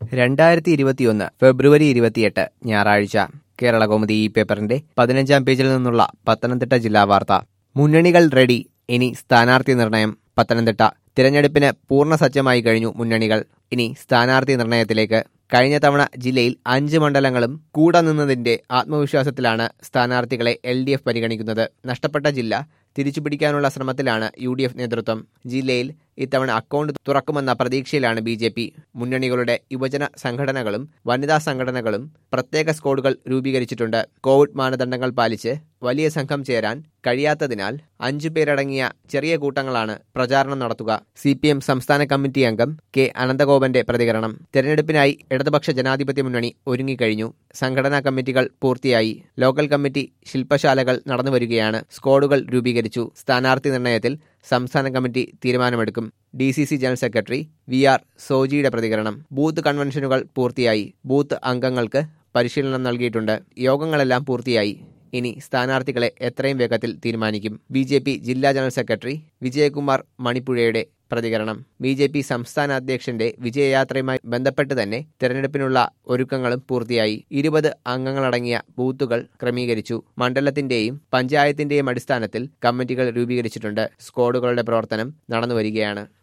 രണ്ടായിരത്തി ഇരുപത്തിയൊന്ന് ഫെബ്രുവരി ഇരുപത്തിയെട്ട് ഞായറാഴ്ച കേരളകൗമുദി ഈ പേപ്പറിന്റെ പതിനഞ്ചാം പേജിൽ നിന്നുള്ള പത്തനംതിട്ട ജില്ലാ വാർത്ത മുന്നണികൾ റെഡി ഇനി സ്ഥാനാർത്ഥി നിർണയം പത്തനംതിട്ട തിരഞ്ഞെടുപ്പിന് പൂർണ്ണ സജ്ജമായി കഴിഞ്ഞു മുന്നണികൾ ഇനി സ്ഥാനാർത്ഥി നിർണയത്തിലേക്ക് കഴിഞ്ഞ തവണ ജില്ലയിൽ അഞ്ച് മണ്ഡലങ്ങളും കൂടെ നിന്നതിന്റെ ആത്മവിശ്വാസത്തിലാണ് സ്ഥാനാർത്ഥികളെ എൽ ഡി എഫ് പരിഗണിക്കുന്നത് നഷ്ടപ്പെട്ട ജില്ല തിരിച്ചുപിടിക്കാനുള്ള ശ്രമത്തിലാണ് യു ഡി എഫ് നേതൃത്വം ജില്ലയിൽ ഇത്തവണ അക്കൗണ്ട് തുറക്കുമെന്ന പ്രതീക്ഷയിലാണ് ബി ജെ പി മുന്നണികളുടെ യുവജന സംഘടനകളും വനിതാ സംഘടനകളും പ്രത്യേക സ്ക്വാഡുകൾ രൂപീകരിച്ചിട്ടുണ്ട് കോവിഡ് മാനദണ്ഡങ്ങൾ പാലിച്ച് വലിയ സംഘം ചേരാൻ കഴിയാത്തതിനാൽ അഞ്ചു പേരടങ്ങിയ ചെറിയ കൂട്ടങ്ങളാണ് പ്രചാരണം നടത്തുക സി പി എം സംസ്ഥാന കമ്മിറ്റി അംഗം കെ അനന്തഗോപന്റെ പ്രതികരണം തെരഞ്ഞെടുപ്പിനായി ഇടതുപക്ഷ ജനാധിപത്യ മുന്നണി ഒരുങ്ങിക്കഴിഞ്ഞു സംഘടനാ കമ്മിറ്റികൾ പൂർത്തിയായി ലോക്കൽ കമ്മിറ്റി ശില്പശാലകൾ നടന്നുവരികയാണ് സ്ക്വാഡുകൾ രൂപീകരിച്ചു സ്ഥാനാർത്ഥി നിർണയത്തിൽ സംസ്ഥാന കമ്മിറ്റി തീരുമാനമെടുക്കും D C C general secretary V R സോജിയുടെ പ്രതികരണം ബൂത്ത് കൺവെൻഷനുകൾ പൂർത്തിയായി ബൂത്ത് അംഗങ്ങൾക്ക് പരിശീലനം നൽകിയിട്ടുണ്ട് യോഗങ്ങളെല്ലാം പൂർത്തിയായി ഇനി സ്ഥാനാർത്ഥികളെ എത്രയും വേഗത്തിൽ തീരുമാനിക്കും ബി ജെ പി ജില്ലാ ജനറൽ സെക്രട്ടറി വിജയകുമാർ മണിപ്പുഴയുടെ പ്രതികരണം ബി ജെ പി സംസ്ഥാന അധ്യക്ഷന്റെ വിജയയാത്രയുമായി ബന്ധപ്പെട്ട് തന്നെ തെരഞ്ഞെടുപ്പിനുള്ള ഒരുക്കങ്ങളും പൂർത്തിയായി ഇരുപത് അംഗങ്ങളടങ്ങിയ ബൂത്തുകൾ ക്രമീകരിച്ചു മണ്ഡലത്തിന്റെയും പഞ്ചായത്തിന്റെയും അടിസ്ഥാനത്തിൽ കമ്മിറ്റികൾ രൂപീകരിച്ചിട്ടുണ്ട് സ്ക്വാഡുകളുടെ പ്രവർത്തനം നടന്നുവരികയാണ്